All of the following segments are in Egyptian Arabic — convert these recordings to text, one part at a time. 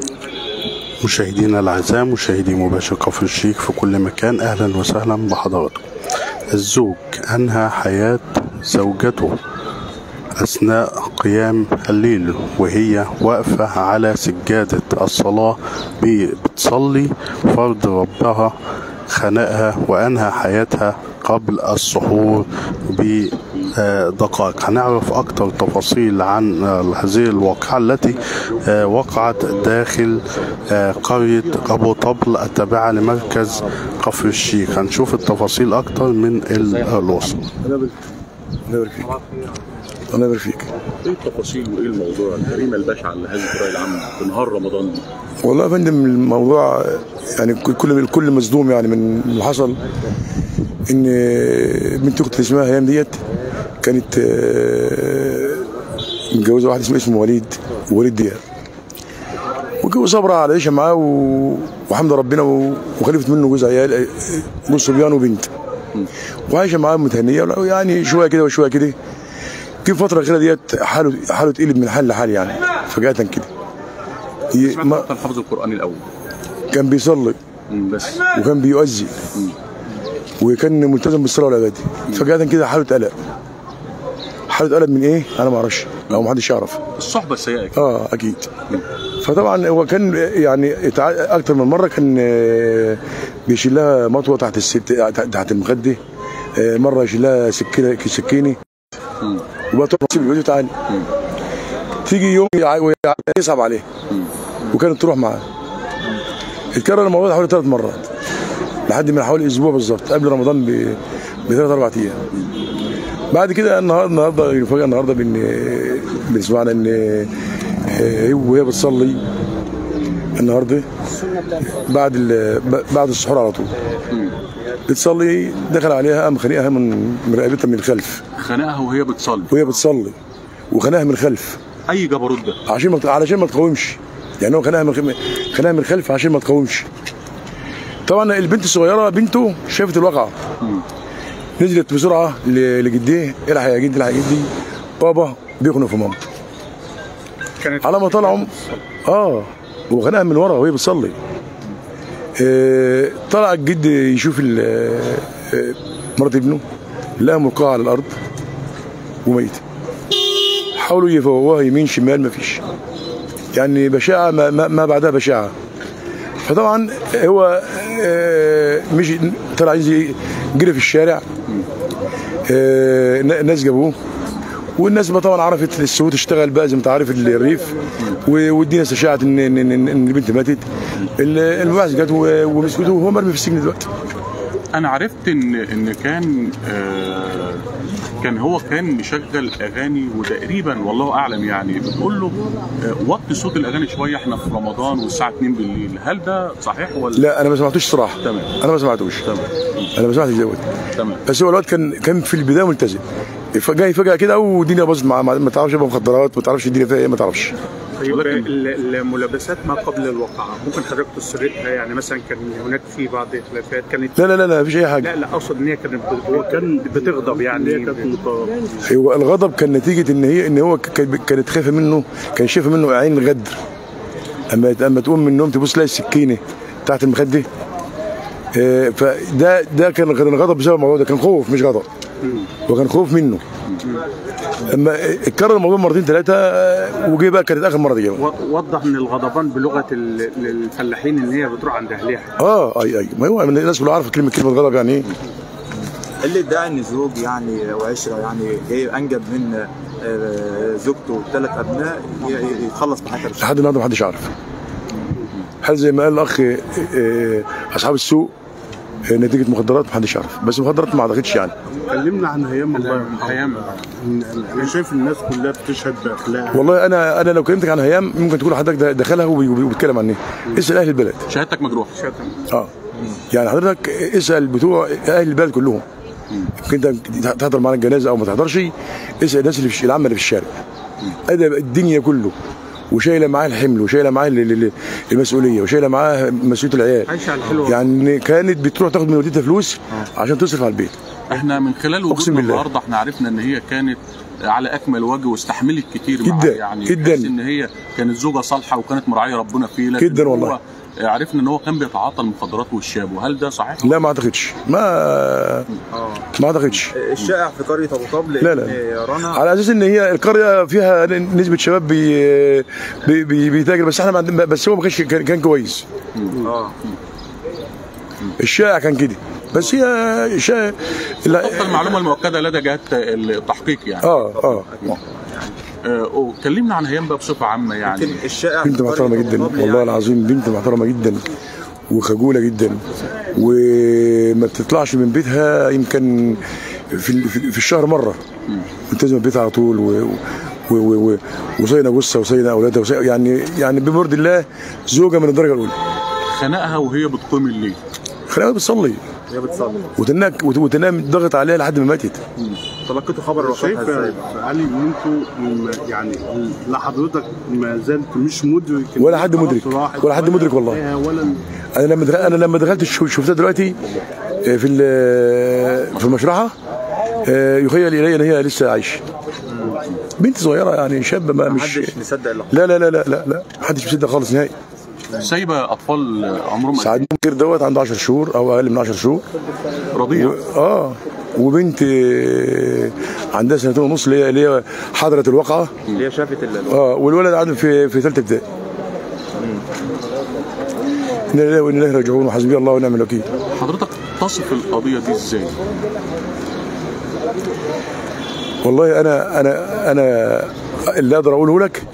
مشاهدينا الأعزاء مشاهدي مباشر كفر الشيخ في كل مكان أهلا وسهلا بحضراتكم الزوج أنهى حياة زوجته أثناء قيام الليل وهي واقفة على سجادة الصلاة بتصلي فرض ربها خنقها وأنهى حياتها قبل السحور بدقائق هنعرف أكثر تفاصيل عن هذه الواقعة التي وقعت داخل قرية أبو طبل التابعة لمركز كفر الشيخ هنشوف التفاصيل أكثر من الوصف الله يبارك فيك الله يبارك فيك ايه التفاصيل وايه الموضوع الجريمه البشعه اللي هذه القراءه العامه في نهار رمضان والله يا فندم الموضوع يعني كل الكل مصدوم يعني من اللي حصل ان بنت اختي اسمها هيام ديت كانت آه، متجوزه واحد اسمه اسمه وليد وليد دياب وجوز صبرا على عيشه معاه و... وحمد ربنا و... وخلفت منه جوز عيال آه، جوز صبيان وبنت وعايشه معاه متهنيه يعني شويه كده وشويه كده في فتره الاخيره ديت حاله حاله تقلب من حال لحال يعني فجاه كده ي- سمعت ما- حتى الحفظ القراني الاول كان بيصلي مم، بس وكان بيؤذي وكان ملتزم بالصلاه والعباده فجاه كده حاله قلق حاله قلق من ايه انا ما اعرفش او ما حدش يعرف الصحبه السيئه كده. اه اكيد فطبعا هو كان يعني اتع- اكتر من مره كان آه، بيشيل لها مطوه تحت الست تحت المخده آه، مره يشيل لها سكينه سكينه مم. وبقى تروح تسيب البيت وتعالى تيجي يوم يع- ويع- يصعب عليه وكانت تروح معاه اتكرر الموضوع ده حوالي ثلاث مرات لحد من حوالي اسبوع بالظبط قبل رمضان ب- بثلاث اربع ايام بعد كده النهارده النهارده المفاجاه النهارده بان بنسمعنا ان آه، وهي بتصلي النهارده بعد ال- بعد السحور على طول بتصلي دخل عليها قام خانقها من من رقبتها من الخلف خنقها وهي بتصلي وهي بتصلي وخنقها من الخلف اي جبروت ده عشان ما علشان ما تقاومش يعني هو خنقها من خنقها من الخلف عشان ما تقاومش طبعا البنت الصغيره بنته شافت الواقعه نزلت بسرعه ل- لجديه الحق يا جدي الحق يا جدي بابا بيخنق في مامته كانت على ما طلعوا اه وخنقها من ورا وهي بتصلي آه طلع الجد يشوف ال- آه، مرات ابنه لقاها ملقاها على الارض وميته حاولوا يفوقوها يمين شمال ما فيش يعني بشاعة ما, ما, ما بعدها بشاعة فطبعا هو آه، مش طلع عايز جري في الشارع آه، الناس جابوه والناس بقى طبعا عرفت السويت اشتغل بقى زي ما انت عارف الريف و- والدنيا اشاعت ان ان ان إن البنت ماتت ال- المباحث جت و- ومسكته وهو مرمي في السجن دلوقتي انا عرفت ان ان كان آه كان هو كان مشغل اغاني وتقريبا والله اعلم يعني بتقول له آه وطي صوت الاغاني شويه احنا في رمضان والساعه 2 بالليل هل ده صحيح ولا لا انا ما سمعتوش صراحه تمام. انا ما سمعتوش تمام انا ما سمعتش دوت تمام بس هو الواد كان كان في البدايه ملتزم ف- جاي فجاه كده والدنيا باظت معاه ما ما تعرفش يبقى مخدرات ما تعرفش الدنيا فيها ايه ما تعرفش طيب ولكن- ال- الملابسات ما قبل الواقعة ممكن حضرتك تسردها يعني مثلا كان هناك في بعض خلافات كانت لا لا لا لا مفيش اي حاجه لا لا اقصد ان هي كانت هو كان بتغضب يعني هو الغضب كان نتيجه ان هي ان هو ك- كانت خايفه منه كان شايفه منه عين الغدر اما اما تقوم من النوم تبص تلاقي السكينه تحت المخده آه، فده ده كان كان غضب بسبب الموضوع ده كان خوف مش غضب وكان خوف منه اما اتكرر الموضوع مرتين ثلاثه وجه بقى كانت اخر مره دي و- وضح ان الغضبان بلغه ال- الفلاحين ان هي بتروح عند اهلها اه اي اي ما هو الناس كلها عارفه كلمه كلمه غضب يعني ايه اللي ادعى ان زوج يعني وعشره يعني جاي انجب من آه، زوجته ثلاث ابناء ي- يتخلص بحياته بالشرع. لحد النهارده محدش عارف هل زي ما قال الاخ آه، آه، اصحاب السوق آه، نتيجه مخدرات محدش يعرف بس مخدرات ما اعتقدش يعني كلمنا عن هيام الله يرحمها هيام. انا شايف الناس كلها بتشهد باخلاقها والله انا انا لو كلمتك عن هيام ممكن تقول حضرتك ده- دخلها وبي- وبيتكلم عن ايه اسال اهل البلد شهادتك مجروحه اه يعني حضرتك اسال بتوع اهل البلد كلهم يمكن انت تحضر معانا الجنازه او ما تحضرش اسال الناس اللي في العامه اللي في الشارع ادب الدنيا كله وشايله معاه الحمل وشايله معاه ال- ال- المسؤوليه وشايله معاه مسؤوليه العيال عايشه على الحلوه يعني كانت بتروح تاخد من والدتها فلوس عشان تصرف على البيت احنا من خلال أقسم وجودنا بالله. النهارده احنا عرفنا ان هي كانت على اكمل وجه واستحملت كتير معاه جدا، يعني جدا. تحس ان هي كانت زوجه صالحه وكانت مراعيه ربنا فيه لكن جدا هو والله. عرفنا ان هو كان بيتعاطى المخدرات والشاب وهل ده صحيح؟ لا ما اعتقدش ما ما اعتقدش الشائع في قريه ابو طبل لا، لا. إن رنا على اساس ان هي القريه فيها نسبه شباب بي بي بي بيتاجر بس احنا ما عندنا بس هو ما كانش كان كان كويس اه الشائع كان كده بس هي شائع لا افضل المعلومه المؤكده لدى جهات التحقيق يعني اه اه آه، وكلمنا عن هيام بقى بصفه عامه يعني يمكن الشائع بنت في محترمه قرية أبو جدا طبل والله يعني العظيم بنت محترمه جدا وخجوله جدا وما بتطلعش من بيتها يمكن في ال- في في الشهر مره ملتزمه ببيتها على طول و و و و وصينا جثه وصينا اولادها وصينا يعني يعني بمرض الله زوجه من الدرجه الاولى خنقها وهي بتقيم الليل خليها بتصلي هي بتصلي وتنام وتنام ضغط عليها لحد ما ماتت تلقيتوا خبر شايف وفاتها ازاي؟ يا علي ان انتوا م- يعني لحضرتك ما زلت مش مدرك إن ولا حد خلاص مدرك. راحت ولا حد مدرك والله. عليها ولا انا لما دخل انا لما دخلت شو- شفتها دلوقتي آه، في ال- في المشرحه آه، يخيل الي ان هي لسه عايشه بنت صغيره يعني شابه ما مش محدش مصدق اللي لا لا لا لا لا لا محدش مصدق خالص نهائي سايبه اطفال عمرهم قد سعد كبير دوت عنده 10 شهور او اقل من 10 شهور إيه؟ رضيع اه وبنت آه، عندها سنتين ونص اللي هي اللي هي حضرت الواقعه اللي هي شافت ال- اه والولد عنده في في ثالثه ابتدائي إنا لله وإنا إليه راجعون وحسبي الله ونعم الوكيل حضرتك تصف القضيه دي ازاي؟ والله انا انا انا اللي اقدر اقوله لك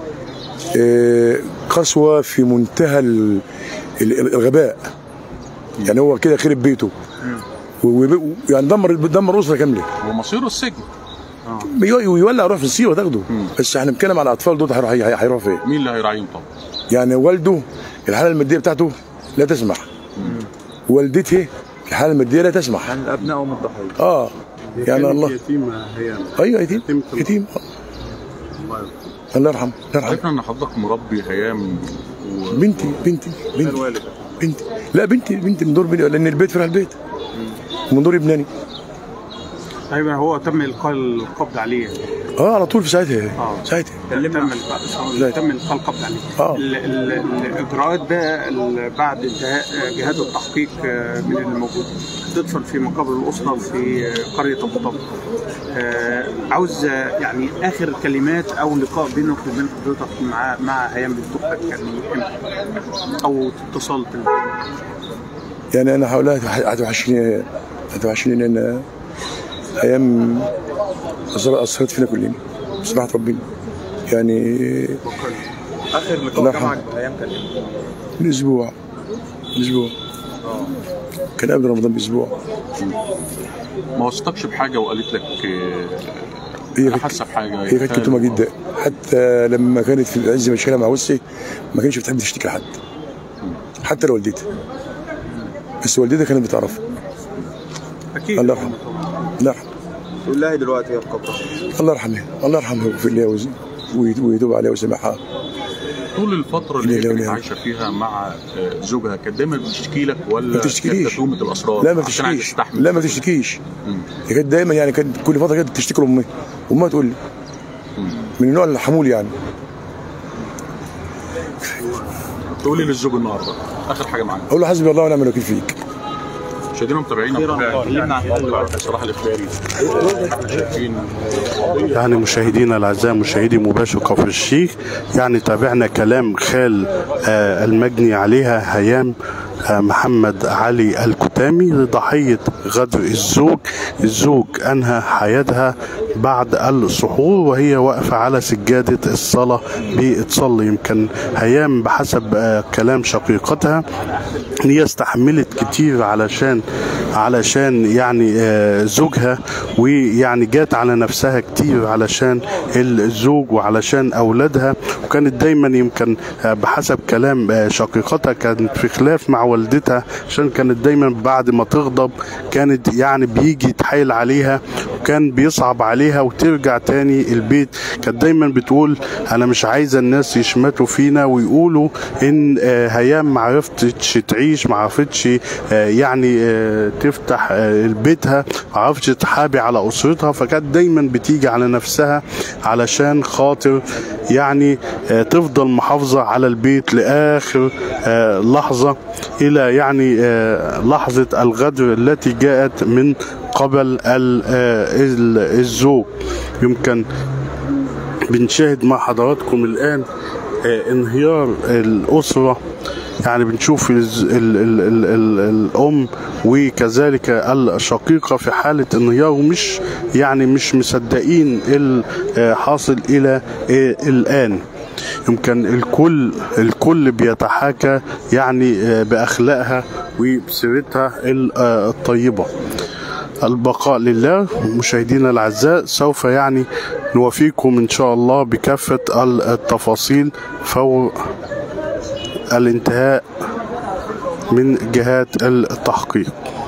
آه، قسوه في منتهى ال- ال- الغباء يعني هو كده خرب بيته و- و- يعني دمر دمر اسره كامله ومصيره السجن بي- ويولع روح في السيره تاخده بس احنا بنتكلم على الاطفال دول هيروح هي- هيروح فين مين اللي هيراعيهم طبعا؟ يعني والده الحاله الماديه بتاعته لا تسمح والدته الحاله الماديه لا تسمح يعني الابناء هم الضحيه اه يعني كانت الله يتيمة هي ايوه يتيم يتيم. يتيم آه. الله يرحمه الله يرحمه عرفنا ان حضرتك مربي هيام و... بنتي بنتي بنتي الوالد بنتي لا بنتي بنتي من دور بنتي لان البيت فرح البيت ومن دور ابناني تقريبا هو تم القاء القبض عليه اه على طول في ساعتها آه. ساعتها تم لا. القاء تم القاء القبض عليه آه. ال- ال- الاجراءات بقى ال- بعد انتهاء جهات التحقيق آه، من الموجود تدخل في مقابر الاسره في آه، قريه ابو طبل آه، عاوز آه، يعني اخر كلمات او لقاء بينك وبين حضرتك مع مع هيام بنت اختك كان امتى؟ او اتصال تليفوني يعني انا هقول لها هتوحشني هتوحشني لان ايام أثر- اثرت فينا كلنا بصراحه ربنا يعني اخر الله لقاء يرحمه. جمعك بايام كان امتى؟ من اسبوع من اسبوع كان قبل رمضان باسبوع ما وثقتش بحاجه وقالت لك آه، هي انا كانت حاسه بحاجه هي كانت كتومه جدا حتى لما كانت في عز مشكله مع وسي ما كانتش بتحب تشتكي لحد حتى لوالدتها بس والدتها كانت بتعرف اكيد الله يرحمه الله يرحمه تقول لها دلوقتي هي في قبرها الله يرحمها الله يرحمها ويغفر لها ويز- ويت- ويتوب عليها ويسامحها طول الفتره اللي هي لا، لا، كانت لا. عايشه فيها مع آه، زوجها كانت دايما بتشتكي لك ولا ما بتشتكيليش. كانت تهمه الاسرار لا ما عشان عايزة تشتكيش تستحمل لا ما تشتكيش مم. هي كانت دايما يعني كانت كل فتره كده تشتكي لامها امها تقول لي من النوع الحمول يعني تقولي للزوج النهارده اخر حاجه معانا اقول له حسبي الله ونعم الوكيل فيك مشاهدينا ومتابعينا اتكلمنا عن موقع الصلاح الافطاري احنا شايفين يعني مشاهدينا الاعزاء مشاهدي مباشر كفر الشيخ يعني تابعنا كلام خال آه، المجني عليها هيام آه، محمد علي الكتامي ضحية غدر الزوج الزوج أنهى حياتها بعد السحور وهي واقفة على سجادة الصلاة بتصلي يمكن هيام بحسب آه، كلام شقيقتها ان هي استحملت كتير علشان علشان يعني آه، زوجها ويعني جات على نفسها كتير علشان الزوج وعلشان اولادها وكانت دايما يمكن آه، بحسب كلام آه، شقيقتها كانت في خلاف مع والدتها عشان كانت دايما بعد ما تغضب كانت يعني بيجي يتحايل عليها وكان بيصعب عليها وترجع تاني البيت كانت دايما بتقول انا مش عايزه الناس يشمتوا فينا ويقولوا ان آه، هيام معرفتش تعيش تعيش ما عرفتش آه، يعني آه، تفتح آه، بيتها ما عرفتش تحابي على اسرتها فكانت دايما بتيجي على نفسها علشان خاطر يعني آه، تفضل محافظه على البيت لاخر آه، لحظه الى يعني آه، لحظه الغدر التي جاءت من قبل ال- آه، ال- الزوج يمكن بنشاهد مع حضراتكم الآن آه، انهيار الأسرة يعني بنشوف الز- ال ال ال ال الأم وكذلك الشقيقة في حالة انهيار ومش يعني مش مصدقين الحاصل إلى آه، الآن يمكن الكل الكل بيتحاكى يعني آه، بأخلاقها وبسيرتها ال- آه، الطيبة البقاء لله مشاهدينا الاعزاء سوف يعني نوافيكم ان شاء الله بكافه التفاصيل فور الانتهاء من جهات التحقيق